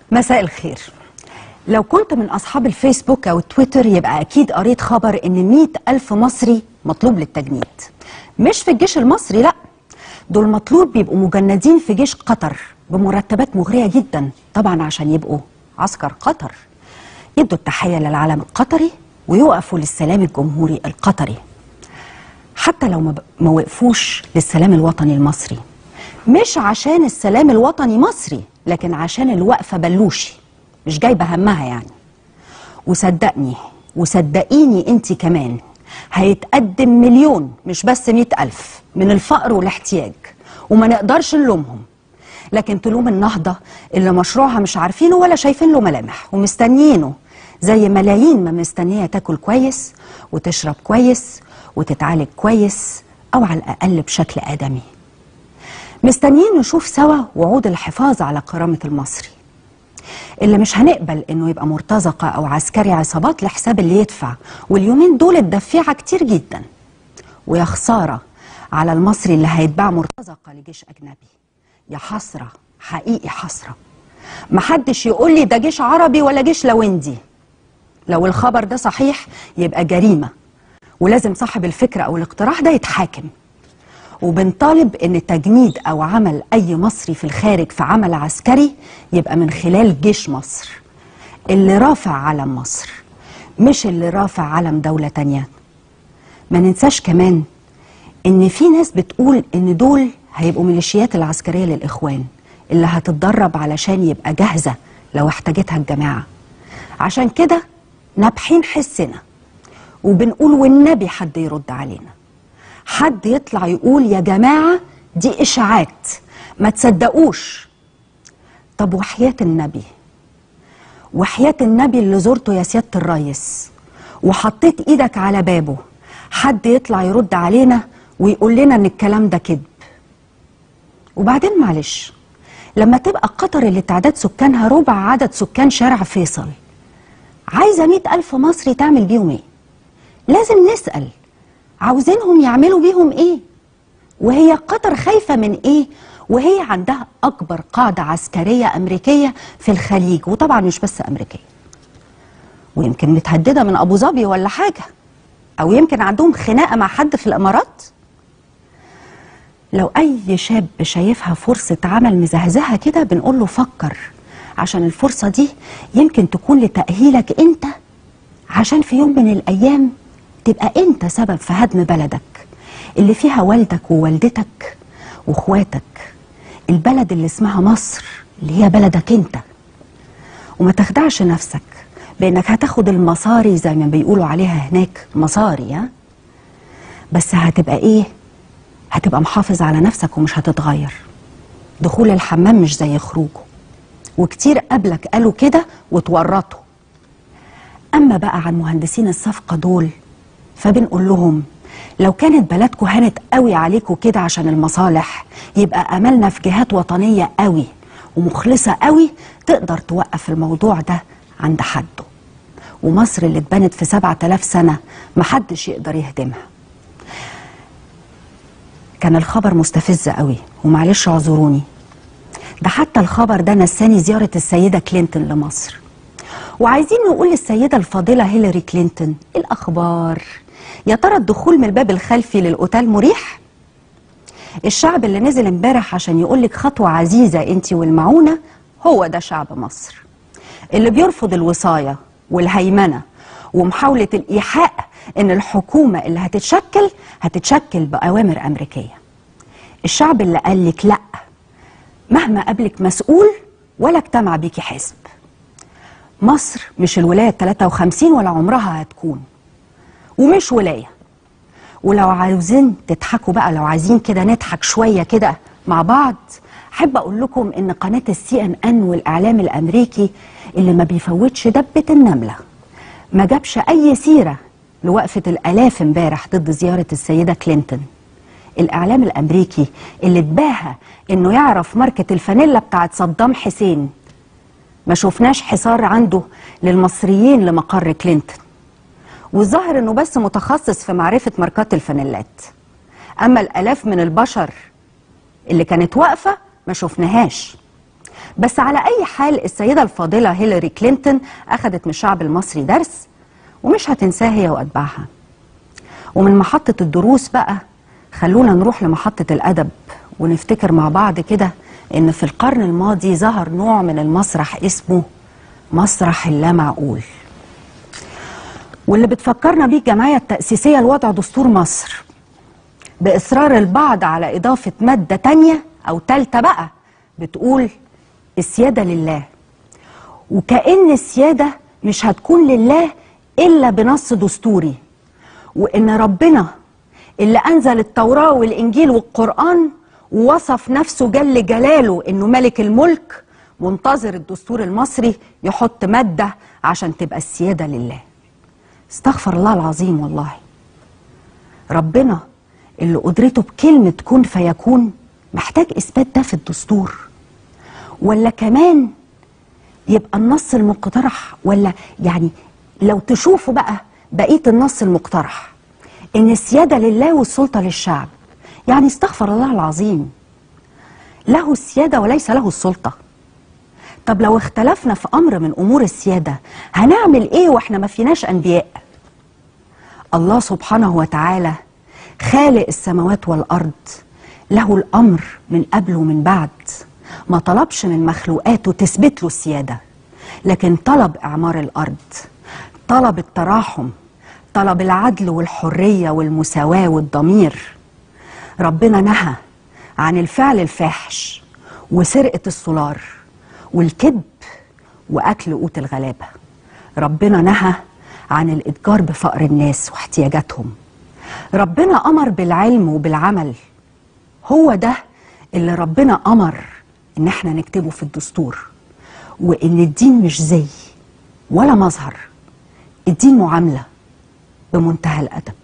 مساء الخير لو كنت من أصحاب الفيسبوك أو التويتر يبقى أكيد قريت خبر إن مئة ألف مصري مطلوب للتجنيد مش في الجيش المصري لأ دول مطلوب بيبقوا مجندين في جيش قطر بمرتبات مغرية جدا طبعا عشان يبقوا عسكر قطر يدوا التحية للعلم القطري ويقفوا للسلام الجمهوري القطري حتى لو ما ب- ما وقفوش للسلام الوطني المصري مش عشان السلام الوطني مصري لكن عشان الوقفة بلوشي مش جايبة همها يعني وصدقني وصدقيني انت كمان هيتقدم مليون مش بس مئة ألف من الفقر والاحتياج وما نقدرش نلومهم لكن تلوم النهضة اللي مشروعها مش عارفينه ولا شايفين له ملامح ومستنيينه زي ملايين ما مستنية تاكل كويس وتشرب كويس وتتعالج كويس أو على الأقل بشكل آدمي مستنيين نشوف سوا وعود الحفاظ على كرامة المصري اللي مش هنقبل انه يبقى مرتزقه او عسكري عصابات لحساب اللي يدفع واليومين دول الدفيعه كتير جدا ويا خساره على المصري اللي هيتباع مرتزقه لجيش اجنبي يا حسره حقيقي حسره محدش يقول لي ده جيش عربي ولا جيش لوندي لو الخبر ده صحيح يبقى جريمه ولازم صاحب الفكره او الاقتراح ده يتحاكم وبنطالب ان تجنيد او عمل اي مصري في الخارج في عمل عسكري يبقى من خلال جيش مصر اللي رافع علم مصر مش اللي رافع علم دولة تانية ما ننساش كمان ان في ناس بتقول ان دول هيبقوا ميليشيات العسكرية للاخوان اللي هتتدرب علشان يبقى جاهزة لو احتاجتها الجماعة عشان كده نابحين حسنا وبنقول والنبي حد يرد علينا حد يطلع يقول يا جماعة دي إشاعات ما تصدقوش طب وحياة النبي وحياة النبي اللي زرته يا سيادة الريس وحطيت إيدك على بابه حد يطلع يرد علينا ويقول لنا إن الكلام ده كذب وبعدين معلش لما تبقى قطر اللي تعداد سكانها ربع عدد سكان شارع فيصل عايزة مئة ألف مصري تعمل بيهم إيه لازم نسأل عاوزينهم يعملوا بيهم ايه وهي قطر خايفة من ايه وهي عندها اكبر قاعدة عسكرية امريكية في الخليج وطبعا مش بس امريكية ويمكن متهددة من ابو ظبي ولا حاجة او يمكن عندهم خناقة مع حد في الامارات لو اي شاب شايفها فرصة عمل مزهزهة كده بنقول له فكر عشان الفرصة دي يمكن تكون لتأهيلك انت عشان في يوم من الايام تبقى انت سبب في هدم بلدك اللي فيها والدك ووالدتك واخواتك البلد اللي اسمها مصر اللي هي بلدك انت وما تخدعش نفسك بانك هتاخد المصاري زي ما بيقولوا عليها هناك مصاري ها بس هتبقى ايه هتبقى محافظ على نفسك ومش هتتغير دخول الحمام مش زي خروجه وكتير قبلك قالوا كده وتورطوا اما بقى عن مهندسين الصفقه دول فبنقول لهم لو كانت بلدكم هانت قوي عليكم كده عشان المصالح يبقى املنا في جهات وطنيه قوي ومخلصه قوي تقدر توقف الموضوع ده عند حده ومصر اللي اتبنت في سبعة آلاف سنة محدش يقدر يهدمها كان الخبر مستفز قوي ومعلش اعذروني ده حتى الخبر ده نساني زيارة السيدة كلينتون لمصر وعايزين نقول للسيدة الفاضلة هيلاري كلينتون إيه الأخبار يا ترى الدخول من الباب الخلفي للأوتيل مريح الشعب اللي نزل امبارح عشان يقولك خطوة عزيزة انت والمعونة هو ده شعب مصر اللي بيرفض الوصاية والهيمنة ومحاولة الإيحاء إن الحكومة اللي هتتشكل هتتشكل بأوامر أمريكية الشعب اللي قالك لأ مهما قابلك مسؤول ولا اجتمع بيكي حزب مصر مش الولاية 53 ولا عمرها هتكون ومش ولاية ولو عاوزين تضحكوا بقى لو عايزين كده نضحك شوية كده مع بعض أحب أقول لكم إن قناة السي إن إن والإعلام الأمريكي اللي ما بيفوتش دبة النملة ما جابش أي سيرة لوقفة الآلاف امبارح ضد زيارة السيدة كلينتون الإعلام الأمريكي اللي اتباهى إنه يعرف ماركة الفانيلا بتاعت صدام حسين ما شفناش حصار عنده للمصريين لمقر كلينتون والظاهر انه بس متخصص في معرفة ماركات الفانيلات اما الالاف من البشر اللي كانت واقفة ما شفناهاش بس على أي حال السيدة الفاضلة هيلاري كلينتون أخذت من الشعب المصري درس ومش هتنساه هي وأتباعها ومن محطة الدروس بقى خلونا نروح لمحطة الأدب ونفتكر مع بعض كده إن في القرن الماضي ظهر نوع من المسرح اسمه مسرح اللامعقول واللي بتفكرنا بيه الجمعية التأسيسية لوضع دستور مصر بإصرار البعض على إضافة مادة تانية أو تالتة بقى بتقول السيادة لله وكأن السيادة مش هتكون لله إلا بنص دستوري وإن ربنا اللي أنزل التوراة والإنجيل والقرآن ووصف نفسه جل جلاله إنه ملك الملك منتظر الدستور المصري يحط مادة عشان تبقى السيادة لله استغفر الله العظيم والله ربنا اللي قدرته بكلمة كن فيكون محتاج إثبات ده في الدستور ولا كمان يبقى النص المقترح ولا يعني لو تشوفوا بقى بقية النص المقترح إن السيادة لله والسلطة للشعب يعني استغفر الله العظيم له السيادة وليس له السلطة طب لو اختلفنا في أمر من أمور السيادة هنعمل إيه وإحنا ما فيناش أنبياء الله سبحانه وتعالى خالق السماوات والأرض له الأمر من قبل ومن بعد ما طلبش من مخلوقاته تثبت له السيادة لكن طلب إعمار الأرض طلب التراحم طلب العدل والحرية والمساواة والضمير ربنا نهى عن الفعل الفاحش وسرقة السولار والكذب وأكل قوت الغلابة ربنا نهى عن الإتجار بفقر الناس واحتياجاتهم ربنا أمر بالعلم وبالعمل هو ده اللي ربنا أمر إن احنا نكتبه في الدستور وإن الدين مش زي ولا مظهر الدين معاملة بمنتهى الأدب